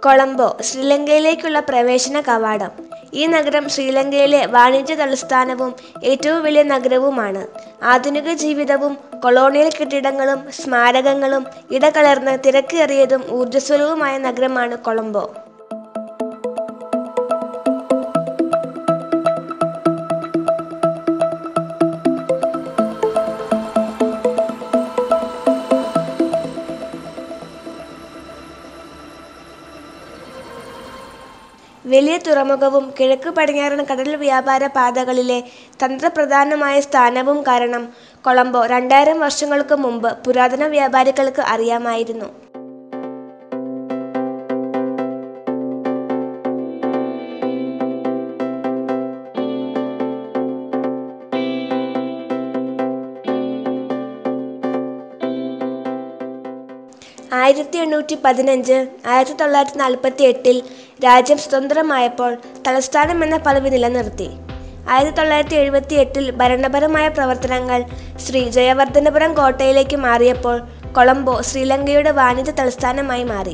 കൊളംബോ ശ്രീലങ്കയിലേക്കുള്ള പ്രവേശന കവാടം ഈ നഗരം ശ്രീലങ്കയിലെ വാണിജ്യ തലസ്ഥാനവും ഏറ്റവും വലിയ നഗരവുമാണ് ആധുനിക ജീവിതവും കൊളോണിയൽ കെട്ടിടങ്ങളും സ്മാരകങ്ങളും ഇടകലർന്ന് തിരക്കേറിയതും ഊർജ്ജസ്വലവുമായ നഗരമാണ് കൊളംബോ വലിയ തുറമുഖവും കിഴക്ക് പടിഞ്ഞാറൻ കടൽ വ്യാപാര പാതകളിലെ തന്ത്രപ്രധാനമായ സ്ഥാനവും കാരണം കൊളംബോ രണ്ടായിരം വർഷങ്ങൾക്ക് മുമ്പ് പുരാതന വ്യാപാരികൾക്ക് അറിയാമായിരുന്നു ആയിരത്തി എണ്ണൂറ്റി പതിനഞ്ച് ആയിരത്തി തൊള്ളായിരത്തി നാൽപ്പത്തി എട്ടിൽ രാജ്യം സ്വതന്ത്രമായപ്പോൾ തലസ്ഥാനം എന്ന പദവി നിലനിർത്തി ആയിരത്തി തൊള്ളായിരത്തി എഴുപത്തി എട്ടിൽ ഭരണപരമായ പ്രവർത്തനങ്ങൾ ശ്രീ ജയവർദ്ധനപുരം കോട്ടയിലേക്ക് മാറിയപ്പോൾ കൊളംബോ ശ്രീലങ്കയുടെ വാണിജ്യ തലസ്ഥാനമായി മാറി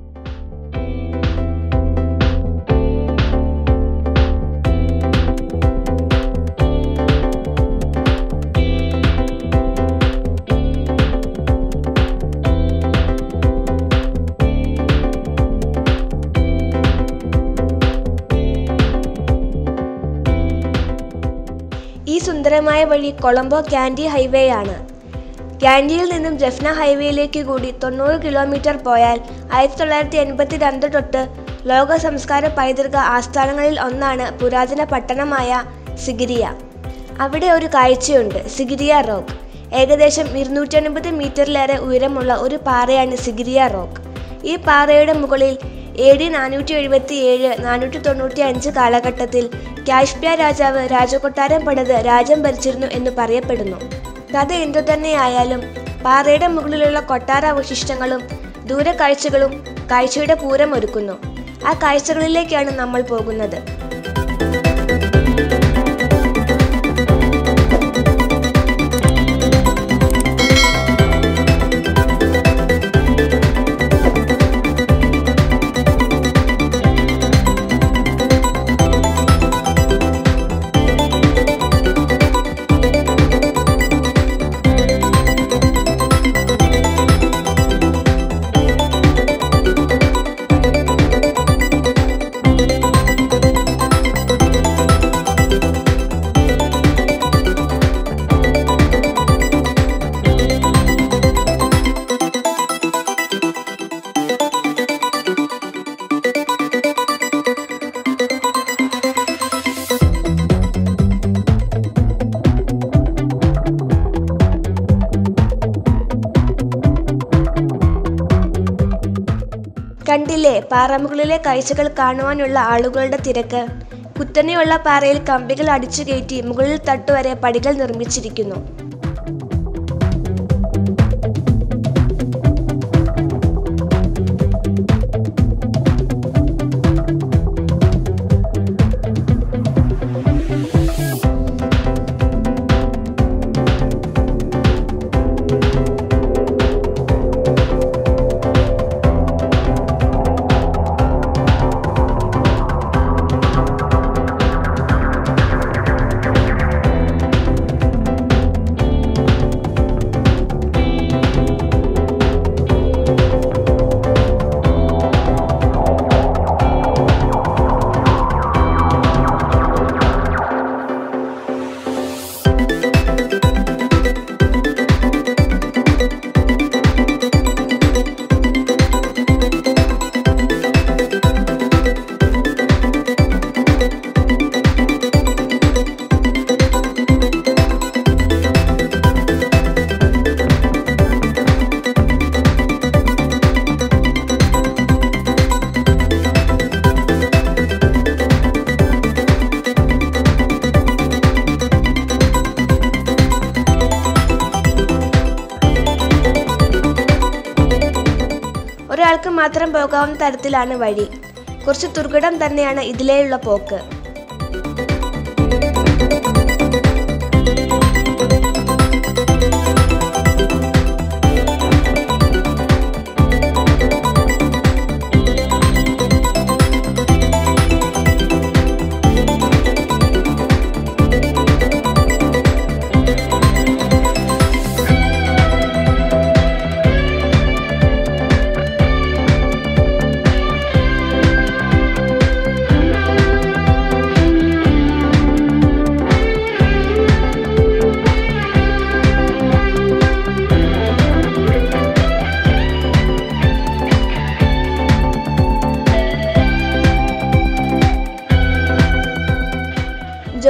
ഈ സുന്ദരമായ വഴി കൊളംബോ ക്യാൻഡി ഹൈവേ ആണ് ക്യാൻഡിയിൽ നിന്നും ജഫ്ന ഹൈവേയിലേക്ക് കൂടി തൊണ്ണൂറ് കിലോമീറ്റർ പോയാൽ ആയിരത്തി തൊള്ളായിരത്തി എൺപത്തി രണ്ട് തൊട്ട് ലോക സംസ്കാര പൈതൃക ആസ്ഥാനങ്ങളിൽ ഒന്നാണ് പുരാതന പട്ടണമായ സിഗിരിയ അവിടെ ഒരു കാഴ്ചയുണ്ട് സിഗിരിയ റോക്ക് ഏകദേശം ഇരുന്നൂറ്റി അൻപത് മീറ്ററിലേറെ ഉയരമുള്ള ഒരു പാറയാണ് സിഗിരിയ റോക്ക് ഈ പാറയുടെ മുകളിൽ എ ഡി നാനൂറ്റി എഴുപത്തി ഏഴ് നാനൂറ്റി തൊണ്ണൂറ്റി അഞ്ച് കാലഘട്ടത്തിൽ കാശ്പ്യ രാജാവ് രാജകൊട്ടാരം പണിത് രാജ്യം ഭരിച്ചിരുന്നു എന്ന് പറയപ്പെടുന്നു കഥ എന്തു തന്നെയായാലും പാറയുടെ മുകളിലുള്ള കൊട്ടാര അവശിഷ്ടങ്ങളും ദൂരക്കാഴ്ചകളും കാഴ്ചയുടെ പൂരമൊരുക്കുന്നു ആ കാഴ്ചകളിലേക്കാണ് നമ്മൾ പോകുന്നത് കണ്ടില്ലേ പാറമുകളിലെ കാഴ്ചകൾ കാണുവാനുള്ള ആളുകളുടെ തിരക്ക് കുത്തനെയുള്ള പാറയിൽ കമ്പികൾ അടിച്ചു കയറ്റി മുകളിൽ തട്ടുവരെ പടികൾ നിർമ്മിച്ചിരിക്കുന്നു ഒരാൾക്ക് മാത്രം പോകാവുന്ന തരത്തിലാണ് വഴി കുറച്ച് ദുർഘടം തന്നെയാണ് ഇതിലേയുള്ള പോക്ക്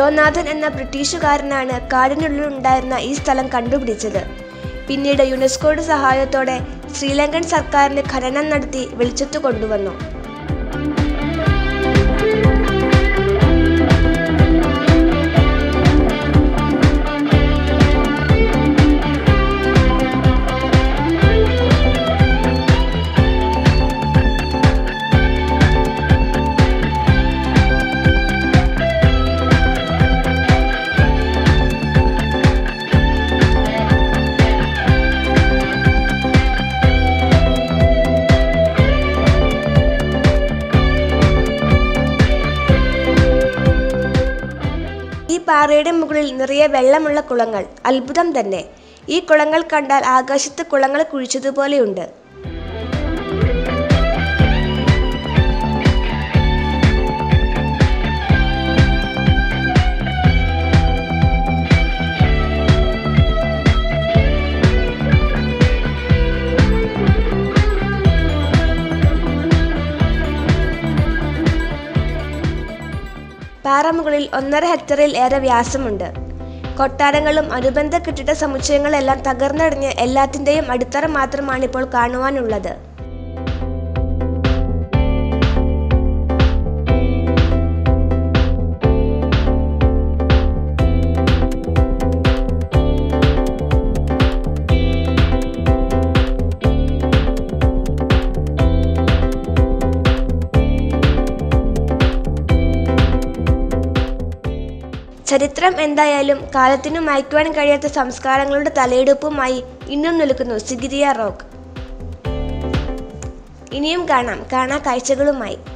യോനാഥൻ എന്ന ബ്രിട്ടീഷുകാരനാണ് കാടിനുള്ളിൽ ഉണ്ടായിരുന്ന ഈ സ്ഥലം കണ്ടുപിടിച്ചത് പിന്നീട് യുനെസ്കോയുടെ സഹായത്തോടെ ശ്രീലങ്കൻ സർക്കാരിന് ഖനനം നടത്തി വെളിച്ചത്തു കൊണ്ടുവന്നു ഈ പാറയുടെ മുകളിൽ നിറയെ വെള്ളമുള്ള കുളങ്ങൾ അത്ഭുതം തന്നെ ഈ കുളങ്ങൾ കണ്ടാൽ ആകാശത്ത് കുളങ്ങൾ കുഴിച്ചതുപോലെയുണ്ട് പാറമുകളിൽ ഒന്നര ഹെക്ടറിൽ ഏറെ വ്യാസമുണ്ട് കൊട്ടാരങ്ങളും അനുബന്ധ കെട്ടിട സമുച്ചയങ്ങളെല്ലാം തകർന്നടിഞ്ഞ് എല്ലാത്തിൻ്റെയും അടിത്തറ മാത്രമാണ് ഇപ്പോൾ കാണുവാനുള്ളത് ചരിത്രം എന്തായാലും കാലത്തിനു മായ്ക്കുവാൻ കഴിയാത്ത സംസ്കാരങ്ങളുടെ തലയെടുപ്പുമായി ഇന്നും നിൽക്കുന്നു സിഗിരിയ റോക്ക് ഇനിയും കാണാം കാണാ കാഴ്ചകളുമായി